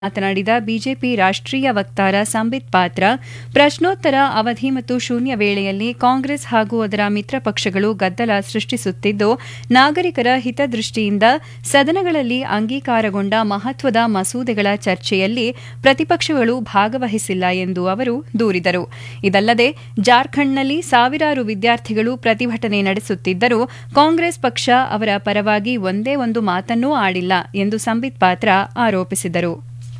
ಮಾತನಾಡಿದ ಬಿಜೆಪಿ ರಾಷ್ಟ್ರೀಯ ವಕ್ತಾರ ಸಂಬಿತ್ ಪಾತ್ರ ಪ್ರಶ್ನೋತ್ತರ ಅವಧಿ ಮತ್ತು ಶೂನ್ಯ ವೇಳೆಯಲ್ಲಿ ಕಾಂಗ್ರೆಸ್ ಹಾಗೂ ಅದರ ಮಿತ್ರ ಪಕ್ಷಗಳು ಗದ್ದಲ ಸೃಷ್ಟಿಸುತ್ತಿದ್ದು ನಾಗರಿಕರ ಹಿತದೃಷ್ಟಿಯಿಂದ ಸದನಗಳಲ್ಲಿ ಅಂಗೀಕಾರಗೊಂಡ ಮಹತ್ವದ ಮಸೂದೆಗಳ ಚರ್ಚೆಯಲ್ಲಿ ಪ್ರತಿಪಕ್ಷಗಳು ಭಾಗವಹಿಸಿಲ್ಲ ಎಂದು ಅವರು ದೂರಿದರು ಇದಲ್ಲದೆ ಜಾರ್ಖಂಡ್ನಲ್ಲಿ ಸಾವಿರಾರು ವಿದ್ಯಾರ್ಥಿಗಳು ಪ್ರತಿಭಟನೆ ನಡೆಸುತ್ತಿದ್ದರೂ ಕಾಂಗ್ರೆಸ್ ಪಕ್ಷ ಅವರ ಪರವಾಗಿ ಒಂದೇ ಒಂದು ಮಾತನ್ನೂ ಆಡಿಲ್ಲ ಎಂದು ಸಂಬಿತ್ ಪಾತ್ರ ಆರೋಪಿಸಿದರು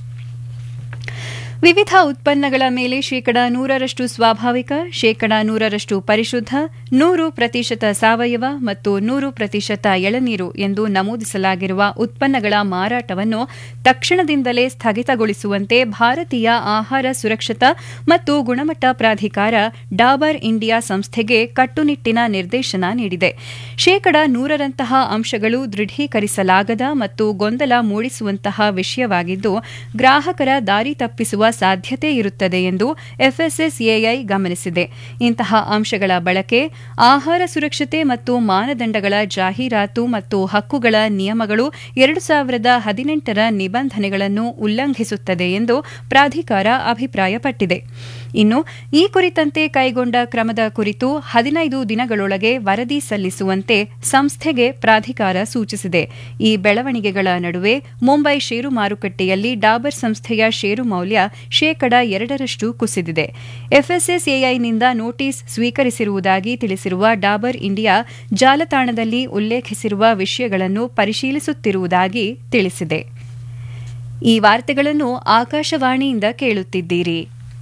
ವಿವಿಧ ಉತ್ಪನ್ನಗಳ ಮೇಲೆ ಶೇಕಡ ನೂರರಷ್ಟು ಸ್ವಾಭಾವಿಕ ಶೇಕಡ ನೂರರಷ್ಟು ಪರಿಶುದ್ಧ ನೂರು ಪ್ರತಿಶತ ಸಾವಯವ ಮತ್ತು ನೂರು ಪ್ರತಿಶತ ಎಳನೀರು ಎಂದು ನಮೂದಿಸಲಾಗಿರುವ ಉತ್ಪನ್ನಗಳ ಮಾರಾಟವನ್ನು ತಕ್ಷಣದಿಂದಲೇ ಸ್ಥಗಿತಗೊಳಿಸುವಂತೆ ಭಾರತೀಯ ಆಹಾರ ಸುರಕ್ಷತಾ ಮತ್ತು ಗುಣಮಟ್ಟ ಪ್ರಾಧಿಕಾರ ಡಾಬರ್ ಇಂಡಿಯಾ ಸಂಸ್ಥೆಗೆ ಕಟ್ಟುನಿಟ್ಟಿನ ನಿರ್ದೇಶನ ನೀಡಿದೆ ಶೇಕಡ ನೂರರಂತಹ ಅಂಶಗಳು ದೃಢೀಕರಿಸಲಾಗದ ಮತ್ತು ಗೊಂದಲ ಮೂಡಿಸುವಂತಹ ವಿಷಯವಾಗಿದ್ದು ಗ್ರಾಹಕರ ದಾರಿ ತಪ್ಪಿಸುವ ಸಾಧ್ಯತೆ ಇರುತ್ತದೆ ಎಂದು ಎಫ್ಎಸ್ಎಸ್ಎಐ ಗಮನಿಸಿದೆ ಇಂತಹ ಅಂಶಗಳ ಬಳಕೆ ಆಹಾರ ಸುರಕ್ಷತೆ ಮತ್ತು ಮಾನದಂಡಗಳ ಜಾಹೀರಾತು ಮತ್ತು ಹಕ್ಕುಗಳ ನಿಯಮಗಳು ಎರಡು ಸಾವಿರದ ಹದಿನೆಂಟರ ನಿಬಂಧನೆಗಳನ್ನು ಉಲ್ಲಂಘಿಸುತ್ತದೆ ಎಂದು ಪ್ರಾಧಿಕಾರ ಅಭಿಪ್ರಾಯಪಟ್ಟಿದೆ ಇನ್ನು ಈ ಕುರಿತಂತೆ ಕೈಗೊಂಡ ಕ್ರಮದ ಕುರಿತು ಹದಿನೈದು ದಿನಗಳೊಳಗೆ ವರದಿ ಸಲ್ಲಿಸುವಂತೆ ಸಂಸ್ಥೆಗೆ ಪ್ರಾಧಿಕಾರ ಸೂಚಿಸಿದೆ ಈ ಬೆಳವಣಿಗೆಗಳ ನಡುವೆ ಮುಂಬೈ ಷೇರು ಮಾರುಕಟ್ಟೆಯಲ್ಲಿ ಡಾಬರ್ ಸಂಸ್ಥೆಯ ಷೇರು ಮೌಲ್ಯ ಶೇಕಡ ಎರಡರಷ್ಟು ಕುಸಿದಿದೆ ಎಫ್ಎಸ್ಎಸ್ಎಐನಿಂದ ನೋಟಿಸ್ ಸ್ವೀಕರಿಸಿರುವುದಾಗಿ ತಿಳಿಸಿರುವ ಡಾಬರ್ ಇಂಡಿಯಾ ಜಾಲತಾಣದಲ್ಲಿ ಉಲ್ಲೇಖಿಸಿರುವ ವಿಷಯಗಳನ್ನು ಪರಿಶೀಲಿಸುತ್ತಿರುವುದಾಗಿ ತಿಳಿಸಿದೆ ಈ ವಾರ್ತೆಗಳನ್ನು ಆಕಾಶವಾಣಿಯಿಂದ ಕೇಳುತ್ತಿದ್ದೀರಿ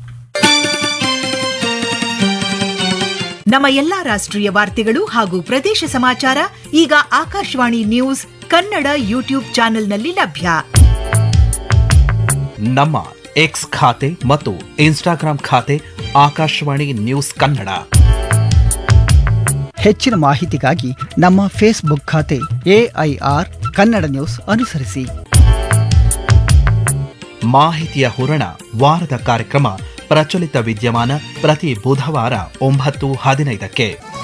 ನಮ್ಮ ಎಲ್ಲಾ ರಾಷ್ಟ್ರೀಯ ವಾರ್ತೆಗಳು ಹಾಗೂ ಪ್ರದೇಶ ಸಮಾಚಾರ ಈಗ ಆಕಾಶವಾಣಿ ನ್ಯೂಸ್ ಕನ್ನಡ ಯೂಟ್ಯೂಬ್ ಚಾನೆಲ್ನಲ್ಲಿ ಲಭ್ಯ ನಮ್ಮ ಎಕ್ಸ್ ಖಾತೆ ಮತ್ತು ಇನ್ಸ್ಟಾಗ್ರಾಂ ಖಾತೆ ಆಕಾಶವಾಣಿ ನ್ಯೂಸ್ ಕನ್ನಡ ಹೆಚ್ಚಿನ ಮಾಹಿತಿಗಾಗಿ ನಮ್ಮ ಫೇಸ್ಬುಕ್ ಖಾತೆ ಎಐಆರ್ ಕನ್ನಡ ನ್ಯೂಸ್ ಅನುಸರಿಸಿ ಮಾಹಿತಿಯ ಹೂರಣ ವಾರದ ಕಾರ್ಯಕ್ರಮ ಪ್ರಚಲಿತ ವಿದ್ಯಮಾನ ಪ್ರತಿ ಬುಧವಾರ ಒಂಬತ್ತು ಹದಿನೈದಕ್ಕೆ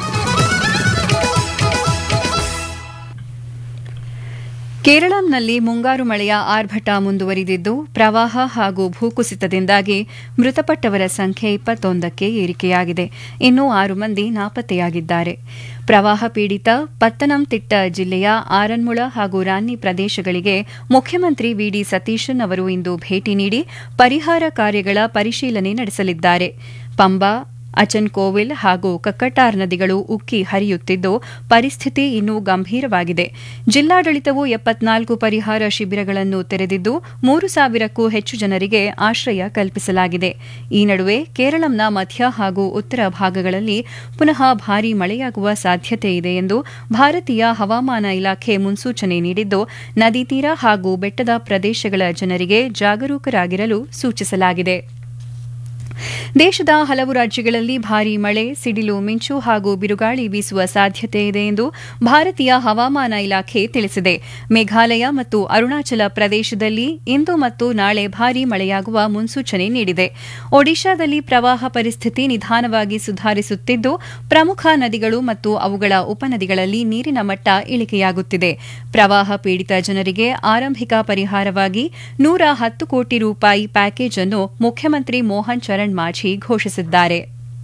ಕೇರಳಂನಲ್ಲಿ ಮುಂಗಾರು ಮಳೆಯ ಆರ್ಭಟ ಮುಂದುವರಿದಿದ್ದು ಪ್ರವಾಹ ಹಾಗೂ ಭೂಕುಸಿತದಿಂದಾಗಿ ಮೃತಪಟ್ಟವರ ಸಂಖ್ಯೆ ಇಪ್ಪತ್ತೊಂದಕ್ಕೆ ಏರಿಕೆಯಾಗಿದೆ ಇನ್ನೂ ಆರು ಮಂದಿ ನಾಪತ್ತೆಯಾಗಿದ್ದಾರೆ ಪ್ರವಾಹ ಪೀಡಿತ ಪತ್ತನಂತಿಟ್ಟ ಜಿಲ್ಲೆಯ ಆರನ್ಮುಳ ಹಾಗೂ ರಾನ್ನಿ ಪ್ರದೇಶಗಳಿಗೆ ಮುಖ್ಯಮಂತ್ರಿ ವಿಡಿ ಸತೀಶನ್ ಅವರು ಇಂದು ಭೇಟಿ ನೀಡಿ ಪರಿಹಾರ ಕಾರ್ಯಗಳ ಪರಿಶೀಲನೆ ನಡೆಸಲಿದ್ದಾರೆ ಪಂಬಾ ಅಚನ್ಕೋವಿಲ್ ಹಾಗೂ ಕಕ್ಕಟ್ಟಾರ್ ನದಿಗಳು ಉಕ್ಕಿ ಹರಿಯುತ್ತಿದ್ದು ಪರಿಸ್ಥಿತಿ ಇನ್ನೂ ಗಂಭೀರವಾಗಿದೆ ಜಿಲ್ಲಾಡಳಿತವು ಎಪ್ಪತ್ನಾಲ್ಕು ಪರಿಹಾರ ಶಿಬಿರಗಳನ್ನು ತೆರೆದಿದ್ದು ಮೂರು ಸಾವಿರಕ್ಕೂ ಹೆಚ್ಚು ಜನರಿಗೆ ಆಶ್ರಯ ಕಲ್ಪಿಸಲಾಗಿದೆ ಈ ನಡುವೆ ಕೇರಳಂನ ಮಧ್ಯ ಹಾಗೂ ಉತ್ತರ ಭಾಗಗಳಲ್ಲಿ ಪುನಃ ಭಾರೀ ಮಳೆಯಾಗುವ ಸಾಧ್ಯತೆ ಇದೆ ಎಂದು ಭಾರತೀಯ ಹವಾಮಾನ ಇಲಾಖೆ ಮುನ್ಸೂಚನೆ ನೀಡಿದ್ದು ನದಿ ತೀರ ಹಾಗೂ ಬೆಟ್ಟದ ಪ್ರದೇಶಗಳ ಜನರಿಗೆ ಜಾಗರೂಕರಾಗಿರಲು ಸೂಚಿಸಲಾಗಿದೆ ದೇಶದ ಹಲವು ರಾಜ್ಯಗಳಲ್ಲಿ ಭಾರೀ ಮಳೆ ಸಿಡಿಲು ಮಿಂಚು ಹಾಗೂ ಬಿರುಗಾಳಿ ಬೀಸುವ ಸಾಧ್ಯತೆ ಇದೆ ಎಂದು ಭಾರತೀಯ ಹವಾಮಾನ ಇಲಾಖೆ ತಿಳಿಸಿದೆ ಮೇಘಾಲಯ ಮತ್ತು ಅರುಣಾಚಲ ಪ್ರದೇಶದಲ್ಲಿ ಇಂದು ಮತ್ತು ನಾಳೆ ಭಾರೀ ಮಳೆಯಾಗುವ ಮುನ್ಸೂಚನೆ ನೀಡಿದೆ ಒಡಿಶಾದಲ್ಲಿ ಪ್ರವಾಹ ಪರಿಸ್ಥಿತಿ ನಿಧಾನವಾಗಿ ಸುಧಾರಿಸುತ್ತಿದ್ದು ಪ್ರಮುಖ ನದಿಗಳು ಮತ್ತು ಅವುಗಳ ಉಪನದಿಗಳಲ್ಲಿ ನೀರಿನ ಮಟ್ಟ ಇಳಿಕೆಯಾಗುತ್ತಿದೆ ಪ್ರವಾಹ ಪೀಡಿತ ಜನರಿಗೆ ಆರಂಭಿಕ ಪರಿಹಾರವಾಗಿ ನೂರ ಹತ್ತು ಕೋಟಿ ರೂಪಾಯಿ ಪ್ಯಾಕೇಜ್ ಅನ್ನು ಮುಖ್ಯಮಂತ್ರಿ ಮೋಹನ್ ಚರಣ್ ಮಾಝಿ ಘೋಷಿಸಿದ್ದಾರೆ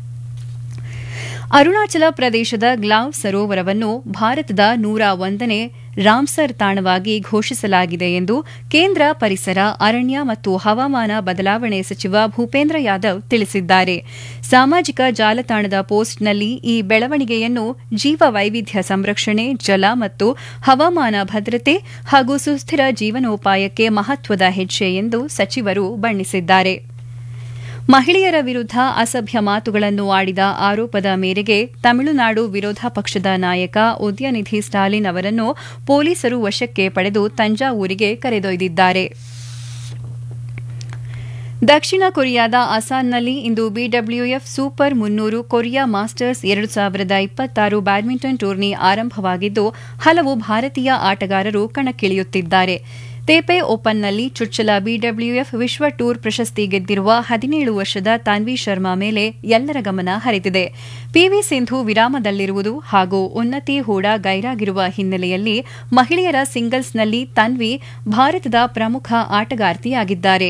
ಅರುಣಾಚಲ ಪ್ರದೇಶದ ಗ್ಲಾವ್ ಸರೋವರವನ್ನು ಭಾರತದ ನೂರ ಒಂದನೇ ರಾಮ್ಸರ್ ತಾಣವಾಗಿ ಘೋಷಿಸಲಾಗಿದೆ ಎಂದು ಕೇಂದ್ರ ಪರಿಸರ ಅರಣ್ಯ ಮತ್ತು ಹವಾಮಾನ ಬದಲಾವಣೆ ಸಚಿವ ಭೂಪೇಂದ್ರ ಯಾದವ್ ತಿಳಿಸಿದ್ದಾರೆ ಸಾಮಾಜಿಕ ಜಾಲತಾಣದ ಪೋಸ್ಟ್ನಲ್ಲಿ ಈ ಬೆಳವಣಿಗೆಯನ್ನು ಜೀವ ವೈವಿಧ್ಯ ಸಂರಕ್ಷಣೆ ಜಲ ಮತ್ತು ಹವಾಮಾನ ಭದ್ರತೆ ಹಾಗೂ ಸುಸ್ಥಿರ ಜೀವನೋಪಾಯಕ್ಕೆ ಮಹತ್ವದ ಹೆಜ್ಜೆ ಎಂದು ಸಚಿವರು ಬಣ್ಣಿಸಿದ್ದಾರೆ ಮಹಿಳೆಯರ ವಿರುದ್ಧ ಅಸಭ್ಯ ಮಾತುಗಳನ್ನು ಆಡಿದ ಆರೋಪದ ಮೇರೆಗೆ ತಮಿಳುನಾಡು ವಿರೋಧ ಪಕ್ಷದ ನಾಯಕ ಉದಯನಿಧಿ ಸ್ಟಾಲಿನ್ ಅವರನ್ನು ಪೊಲೀಸರು ವಶಕ್ಕೆ ಪಡೆದು ತಂಜಾವೂರಿಗೆ ಕರೆದೊಯ್ದಿದ್ದಾರೆ ದಕ್ಷಿಣ ಕೊರಿಯಾದ ಅಸಾನ್ನಲ್ಲಿ ಇಂದು ಬಿಡಬ್ಲ್ಯೂಎಫ್ ಸೂಪರ್ ಮುನ್ನೂರು ಕೊರಿಯಾ ಮಾಸ್ಟರ್ಸ್ ಎರಡು ಸಾವಿರದ ಇಪ್ಪತ್ತಾರು ಬ್ಯಾಡ್ಮಿಂಟನ್ ಟೂರ್ನಿ ಆರಂಭವಾಗಿದ್ದು ಹಲವು ಭಾರತೀಯ ಆಟಗಾರರು ಕಣಕ್ಕಿಳಿಯುತ್ತಿದ್ದಾರೆ ತೇಪೆ ಓಪನ್ನಲ್ಲಿ ಚುಚ್ಚಲ ಬಿಡಬ್ಲ್ಯೂಎಫ್ ವಿಶ್ವ ಟೂರ್ ಪ್ರಶಸ್ತಿ ಗೆದ್ದಿರುವ ಹದಿನೇಳು ವರ್ಷದ ತಾನ್ವಿ ಶರ್ಮಾ ಮೇಲೆ ಎಲ್ಲರ ಗಮನ ಹರಿದಿದೆ ಪಿವಿ ಸಿಂಧು ವಿರಾಮದಲ್ಲಿರುವುದು ಹಾಗೂ ಉನ್ನತಿ ಹೂಡಾ ಗೈರಾಗಿರುವ ಹಿನ್ನೆಲೆಯಲ್ಲಿ ಮಹಿಳೆಯರ ಸಿಂಗಲ್ಸ್ನಲ್ಲಿ ತನ್ವಿ ಭಾರತದ ಪ್ರಮುಖ ಆಟಗಾರ್ತಿಯಾಗಿದ್ದಾರೆ